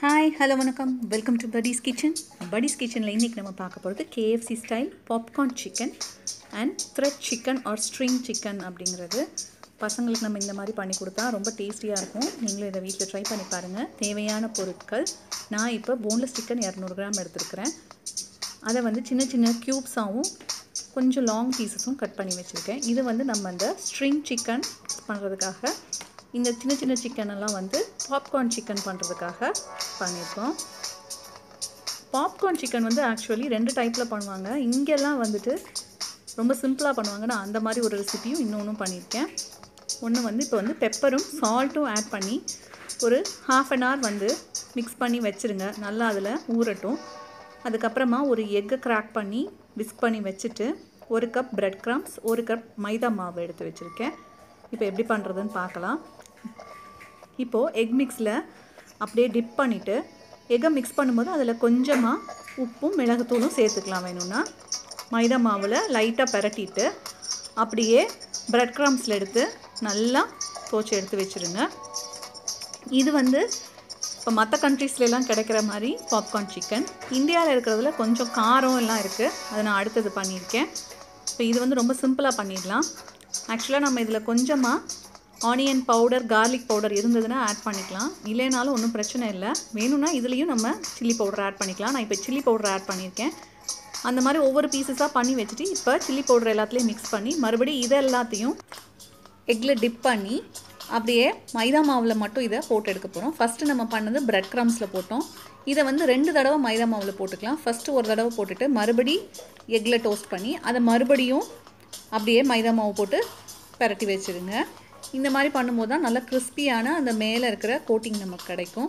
hi hello வணக்கம் welcome to buddies kitchen buddies கிச்சனில் இன்றைக்கி நம்ம பார்க்க போகிறது KFC style popcorn chicken and thread chicken or string chicken அப்படிங்கிறது பசங்களுக்கு நம்ம இந்த மாதிரி பண்ணி கொடுத்தா ரொம்ப டேஸ்டியாக இருக்கும் நீங்களும் இதை வீட்டில் ட்ரை பண்ணி பாருங்கள் தேவையான பொருட்கள் நான் இப்போ போன்லெஸ் சிக்கன் இரநூறு கிராம் எடுத்துருக்கிறேன் அதை வந்து சின்ன சின்ன க்யூப்ஸாகவும் கொஞ்சம் லாங் பீசஸும் கட் பண்ணி வச்சுருக்கேன் இது வந்து நம்ம அந்த ஸ்ட்ரிங் சிக்கன் பண்ணுறதுக்காக இந்த சின்ன சின்ன சிக்கன் எல்லாம் வந்து பாப்கார்ன் சிக்கன் பண்ணுறதுக்காக பண்ணியிருக்கோம் பாப்கார்ன் சிக்கன் வந்து ஆக்சுவலி ரெண்டு டைப்பில் பண்ணுவாங்க இங்கெல்லாம் வந்துட்டு ரொம்ப சிம்பிளாக பண்ணுவாங்க நான் அந்த மாதிரி ஒரு ரெசிபியும் இன்னொன்றும் பண்ணியிருக்கேன் ஒன்று வந்து இப்போ வந்து பெப்பரும் சால்ட்டும் ஆட் பண்ணி ஒரு ஹாஃப் அன் ஹவர் வந்து மிக்ஸ் பண்ணி வச்சுருங்க நல்லா அதில் ஊறட்டும் அதுக்கப்புறமா ஒரு எக்கை கிராக் பண்ணி விஸ்க் பண்ணி வச்சுட்டு ஒரு கப் பிரெட் கிராம்ஸ் ஒரு கப் மைதா மாவு எடுத்து வச்சுருக்கேன் இப்போ எப்படி பண்ணுறதுன்னு பார்க்கலாம் இப்போது எக் மிக்ஸில் அப்படியே டிப் பண்ணிவிட்டு எக்கை மிக்ஸ் பண்ணும்போது அதில் கொஞ்சமாக உப்பும் மிளகுத்தூளும் சேர்த்துக்கலாம் வேணும்னா மைதா மாவில் லைட்டாக பரட்டிட்டு அப்படியே பிரெட் கிராம்ஸில் எடுத்து நல்லா தோச்சி எடுத்து வச்சுருங்க இது வந்து இப்போ மற்ற கண்ட்ரீஸ்லாம் கிடைக்கிற மாதிரி பாப்கார்ன் சிக்கன் இந்தியாவில் இருக்கிறதுல கொஞ்சம் காரம் எல்லாம் இருக்குது அதை நான் அடுத்தது பண்ணியிருக்கேன் இப்போ இது வந்து ரொம்ப சிம்பிளாக பண்ணிடலாம் ஆக்சுவலாக நம்ம இதில் கொஞ்சமாக ஆனியன் பவுடர் கார்லிக் பவுடர் இருந்ததுன்னா ஆட் பண்ணிக்கலாம் இல்லைனாலும் ஒன்றும் பிரச்சனை இல்லை வேணும்னா இதுலேயும் நம்ம சில்லி பவுடர் ஆட் பண்ணிக்கலாம் நான் இப்போ சில்லி பவுடர் ஆட் பண்ணியிருக்கேன் அந்த மாதிரி ஒவ்வொரு பீசஸாக பண்ணி வச்சுட்டு இப்போ சில்லி பவுடர் எல்லாத்துலேயும் மிக்ஸ் பண்ணி மறுபடியும் இதை எல்லாத்தையும் எக்கில் டிப் பண்ணி அப்படியே மைதா மாவில் மட்டும் இதை போட்டு எடுக்க போகிறோம் ஃபஸ்ட்டு நம்ம பண்ணது பிரெட் க்ரம்ஸில் போட்டோம் இதை வந்து ரெண்டு தடவை மைதா மாவில் போட்டுக்கலாம் ஃபஸ்ட்டு ஒரு தடவை போட்டுட்டு மறுபடி எக்கில் டோஸ்ட் பண்ணி அதை மறுபடியும் அப்படியே மைதா மாவு போட்டு பரட்டி வச்சுருங்க இந்த மாதிரி பண்ணும்போது தான் நல்லா கிறிஸ்பியான அந்த மேலே இருக்கிற கோட்டிங் நமக்கு கிடைக்கும்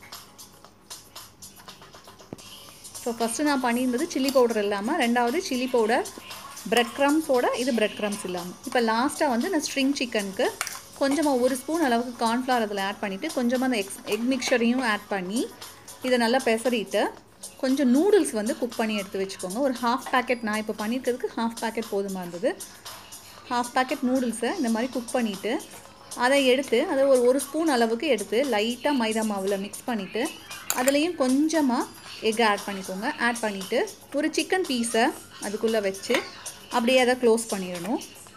ஸோ ஃபஸ்ட்டு நான் பண்ணியிருந்தது சில்லி பவுடர் இல்லாமல் ரெண்டாவது சில்லி பவுடர் பிரெட் க்ரம்ஸோட இது பிரெட் க்ரம்ஸ் இல்லாமல் இப்போ லாஸ்ட்டாக வந்து நான் ஸ்ட்ரிங் சிக்கனுக்கு கொஞ்சமாக ஒரு ஸ்பூன் அளவுக்கு கார்ன்ஃப்ளவர் அதில் ஆட் பண்ணிவிட்டு கொஞ்சமாக அந்த எக்ஸ் எக் மிக்சரையும் ஆட் பண்ணி இதை நல்லா பெசரிட்டு கொஞ்சம் நூடுல்ஸ் வந்து குக் பண்ணி எடுத்து வச்சுக்கோங்க ஒரு ஹாஃப் பேக்கெட் நான் இப்போ பண்ணியிருக்கிறதுக்கு ஹாஃப் பேக்கெட் போதுமாக இருந்தது ஹாஃப் பேக்கெட் நூடுல்ஸை இந்த மாதிரி குக் பண்ணிவிட்டு அதை எடுத்து அதை ஒரு ஒரு ஸ்பூன் அளவுக்கு எடுத்து லைட்டாக மைதா மாவில் மிக்ஸ் பண்ணிவிட்டு அதுலேயும் கொஞ்சமாக எக் ஆட் பண்ணிக்கோங்க ஆட் பண்ணிவிட்டு ஒரு சிக்கன் பீஸை அதுக்குள்ளே வச்சு அப்படியே அதை க்ளோஸ் பண்ணிடணும்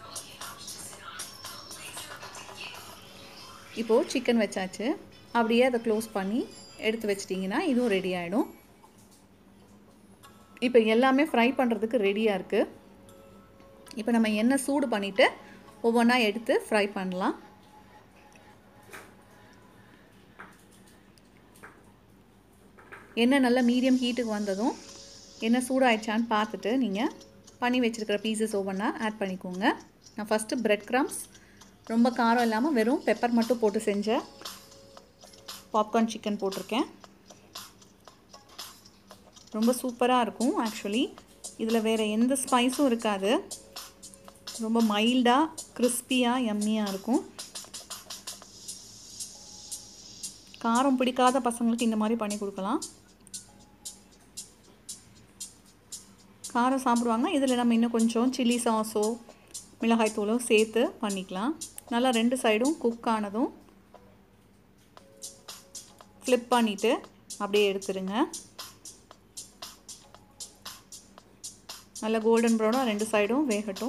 இப்போது சிக்கன் வச்சாச்சு அப்படியே அதை க்ளோஸ் பண்ணி எடுத்து வச்சிட்டிங்கன்னா இதுவும் ரெடி ஆகிடும் இப்போ எல்லாமே ஃப்ரை பண்ணுறதுக்கு ரெடியாக இருக்குது இப்போ நம்ம எண்ணெய் சூடு பண்ணிவிட்டு ஒவ்வொன்றா எடுத்து ஃப்ரை பண்ணலாம் எண்ணெய் நல்லா மீடியம் ஹீட்டுக்கு வந்ததும் எண்ணெய் சூடாயிடுச்சான்னு பார்த்துட்டு நீங்கள் பண்ணி வச்சுருக்கிற பீசஸ் ஒவ்வொன்றா ஆட் பண்ணிக்கோங்க நான் ஃபஸ்ட்டு பிரெட் கிராம்ஸ் ரொம்ப காரம் இல்லாமல் வெறும் பெப்பர் மட்டும் போட்டு செஞ்ச பாப்கார்ன் சிக்கன் போட்டிருக்கேன் ரொம்ப சூப்பராக இருக்கும் ஆக்சுவலி இதில் வேறு எந்த ஸ்பைஸும் இருக்காது ரொம்ப மைல்டாக கிறிஸ்பியாக எம்மியாக இருக்கும் காரம் பிடிக்காத பசங்களுக்கு இந்த மாதிரி பண்ணி கொடுக்கலாம் காரம் சாப்பிடுவாங்க இதில் நம்ம இன்னும் கொஞ்சம் சில்லி சாஸோ மிளகாய் தூளோ சேர்த்து பண்ணிக்கலாம் நல்லா ரெண்டு சைடும் குக் ஆனதும் ஃப்ளிப் பண்ணிவிட்டு அப்படியே எடுத்துருங்க நல்லா கோல்டன் ப்ரௌனாக ரெண்டு சைடும் வேகட்டும்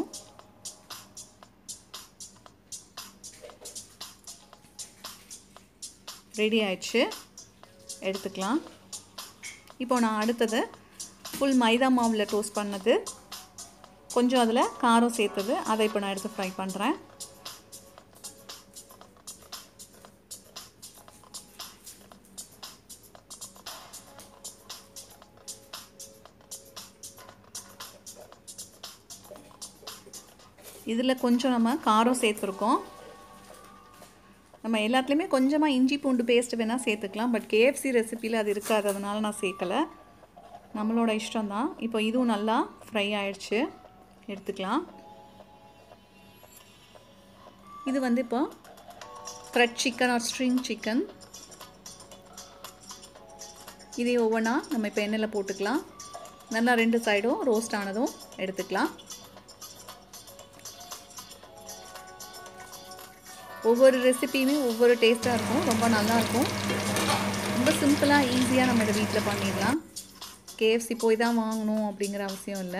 ரெடி ஆயிடுச்சு எடுத்துக்கலாம் இப்போ நான் அடுத்தது ஃபுல் மைதா மாவில் டோஸ்ட் பண்ணது கொஞ்சம் அதில் காரம் சேர்த்தது அதை இப்போ நான் எடுத்து ஃப்ரை பண்ணுறேன் இதில் கொஞ்சம் நம்ம காரம் சேர்த்துருக்கோம் நம்ம எல்லாத்துலேயுமே கொஞ்சமாக இஞ்சி பூண்டு பேஸ்ட் வேணால் சேர்த்துக்கலாம் பட் கேஎஃப்சி ரெசிப்பியில் அது இருக்காது அதனால் நான் சேர்க்கலை நம்மளோட இஷ்டம் தான் இப்போ இதுவும் நல்லா ஃப்ரை ஆயிடுச்சு எடுத்துக்கலாம் இது வந்து இப்போ thread chicken or string chicken இதே ஒவ்வொன்றா நம்ம இப்போ எண்ணெயில் போட்டுக்கலாம் நல்லா ரெண்டு சைடும் ரோஸ்ட் ஆனதும் எடுத்துக்கலாம் ஒவ்வொரு ரெசிபியுமே ஒவ்வொரு டேஸ்ட்டாக இருக்கும் ரொம்ப நல்லாயிருக்கும் ரொம்ப சிம்பிளாக ஈஸியாக நம்ம இதை வீட்டில் பண்ணிடலாம் கேஎஃப்சி போய் தான் வாங்கணும் அப்படிங்கிற அவசியம் இல்லை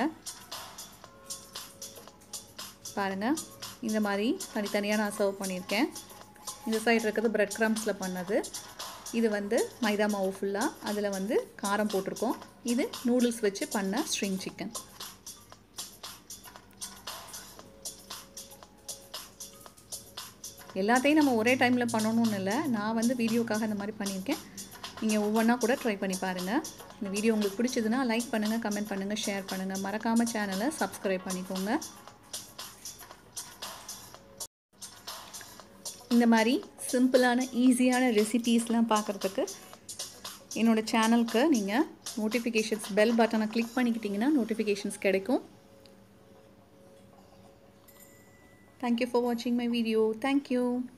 பாருங்கள் இந்த மாதிரி தனித்தனியாக நான் சர்வ் பண்ணியிருக்கேன் இந்த சைடு இருக்கிறது பிரெட் க்ரம்ஸில் பண்ணது இது வந்து மைதா மாவு ஃபுல்லாக அதில் வந்து காரம் போட்டிருக்கோம் இது நூடுல்ஸ் வச்சு பண்ண ஸ்ட்ரிங் சிக்கன் எல்லாத்தையும் நம்ம ஒரே டைமில் பண்ணணும்னு இல்லை நான் வந்து வீடியோக்காக இந்த மாதிரி பண்ணியிருக்கேன் நீங்கள் ஒவ்வொன்றா கூட ட்ரை பண்ணி பாருங்கள் இந்த வீடியோ உங்களுக்கு பிடிச்சதுன்னா லைக் பண்ணுங்கள் கமெண்ட் பண்ணுங்கள் ஷேர் பண்ணுங்கள் மறக்காமல் சேனலை சப்ஸ்கிரைப் பண்ணிக்கோங்க இந்த மாதிரி சிம்பிளான ஈஸியான ரெசிபீஸ்லாம் பார்க்குறதுக்கு என்னோடய சேனலுக்கு நீங்கள் நோட்டிஃபிகேஷன்ஸ் பெல் பட்டனை கிளிக் பண்ணிக்கிட்டிங்கன்னா நோட்டிஃபிகேஷன்ஸ் கிடைக்கும் தேங்க்யூ ஃபார் வாட்சிங் மை வீடியோ தேங்க்யூ